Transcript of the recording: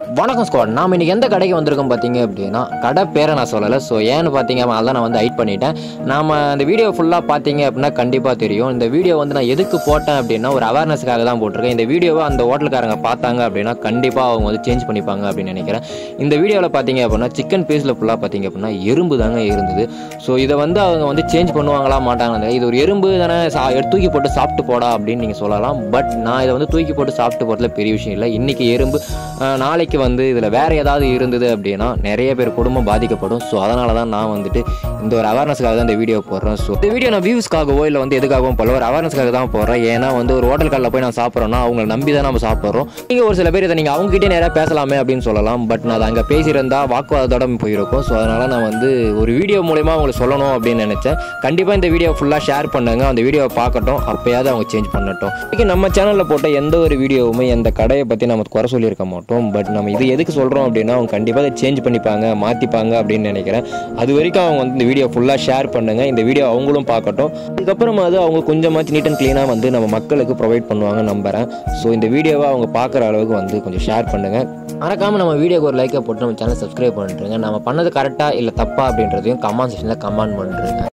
வணக்கம் ஸ்குவாட் நாம் இன்னைக்கு எந்த கடைக்கு வந்திருக்கோம் பார்த்தீங்க அப்படின்னா கடை பேரை நான் சொல்லலை ஸோ ஏன்னு பார்த்தீங்க அதான் நான் வந்து ஹைட் பண்ணிட்டேன் நாம அந்த வீடியோ ஃபுல்லாக பார்த்தீங்க அப்படின்னா கண்டிப்பாக தெரியும் இந்த வீடியோ வந்து நான் எதுக்கு போட்டேன் அப்படின்னா ஒரு அவேர்னஸ்க்காக தான் போட்டிருக்கேன் இந்த வீடியோவை அந்த ஹோட்டலுக்காரங்க பார்த்தாங்க அப்படின்னா கண்டிப்பாக அவங்க வந்து சேஞ்ச் பண்ணிப்பாங்க அப்படின்னு நினைக்கிறேன் இந்த வீடியோவில் பார்த்தீங்க அப்படின்னா சிக்கன் பீஸில் ஃபுல்லாக பார்த்தீங்க அப்படின்னா எறும்பு தாங்க இருந்தது ஸோ இதை வந்து அவங்க வந்து சேஞ்ச் பண்ணுவாங்களா மாட்டாங்க இது ஒரு எறும்பு தானே சா எடுத்து தூக்கி போட்டு சாப்பிட்டு போடா அப்படின்னு நீங்கள் சொல்லலாம் பட் நான் இதை வந்து தூக்கி போட்டு சாப்பிட்டு போகிறதுல பெரிய விஷயம் இல்லை இன்றைக்கி எறும்பு அஹ், நாளைக்கு வந்து இதில் வேறு ஏதாவது இருந்தது அப்படின்னா நிறைய பேர் குடும்பம் பாதிக்கப்படும் ஸோ அதனால தான் நான் வந்துட்டு இந்த ஒரு அவேர்னஸ்க்காக தான் இந்த வீடியோ போடுறேன் ஸோ இந்த வீடியோ நான் வியூஸ்க்காகவோ இல்லை வந்து எதுக்காகவும் போல ஒரு அவேர்னஸ்க்காக தான் போடுறேன் ஏன்னா வந்து ஒரு ஹோட்டல் காலில் போய் நான் சாப்பிட்றோன்னா அவங்களை நம்பி தான் நம்ம சாப்பிட்றோம் நீங்கள் ஒரு சில பேர் இதை நீங்கள் அவங்ககிட்டே நேராக பேசலாமே அப்படின்னு சொல்லலாம் பட் நான் அதை அங்கே பேசியிருந்தா வாக்குவாதத்தோட போயிருக்கும் ஸோ அதனால் நான் வந்து ஒரு வீடியோ மூலயமா அவங்களுக்கு சொல்லணும் அப்படின்னு நினச்சேன் கண்டிப்பாக இந்த வீடியோ ஃபுல்லாக ஷேர் பண்ணுங்க அந்த வீடியோவை பார்க்கட்டும் அப்போயாவது அவங்க சேஞ்ச் பண்ணட்டும் இன்னைக்கு நம்ம சேனலில் போட்ட எந்த ஒரு வீடியோவுமே எந்த கடையை பற்றி நம்ம குறை சொல்லியிருக்க மாட்டோம் பட் நம்ம இது எதுக்கு சொல்கிறோம் அப்படின்னா அவங்க கண்டிப்பாக அதை சேஞ்ச் பண்ணிப்பாங்க மாற்றிப்பாங்க அப்படின்னு நினைக்கிறேன் அது வரைக்கும் அவங்க வந்து இந்த வீடியோ ஃபுல்லாக ஷேர் பண்ணுங்க இந்த வீடியோ அவங்களும் பார்க்கட்டும் அதுக்கப்புறமா அது அவங்க கொஞ்சமாச்சு நீட் அண்ட் க்ளீனாக வந்து நம்ம மக்களுக்கு ப்ரொவைட் பண்ணுவாங்க நம்புறேன் ஸோ இந்த வீடியோவை அவங்க பார்க்குற அளவுக்கு வந்து கொஞ்சம் ஷேர் பண்ணுங்க மறக்காமல் நம்ம வீடியோக்கு ஒரு லைக்கை போட்டு நம்ம சேனல் சப்ஸ்கிரைப் பண்ணிட்டுருங்க நம்ம பண்ணது கரெக்டாக இல்லை தப்பா அப்படின்றதையும் கமெண்ட் செக்ஷனில் கமெண்ட் பண்ணுறேங்க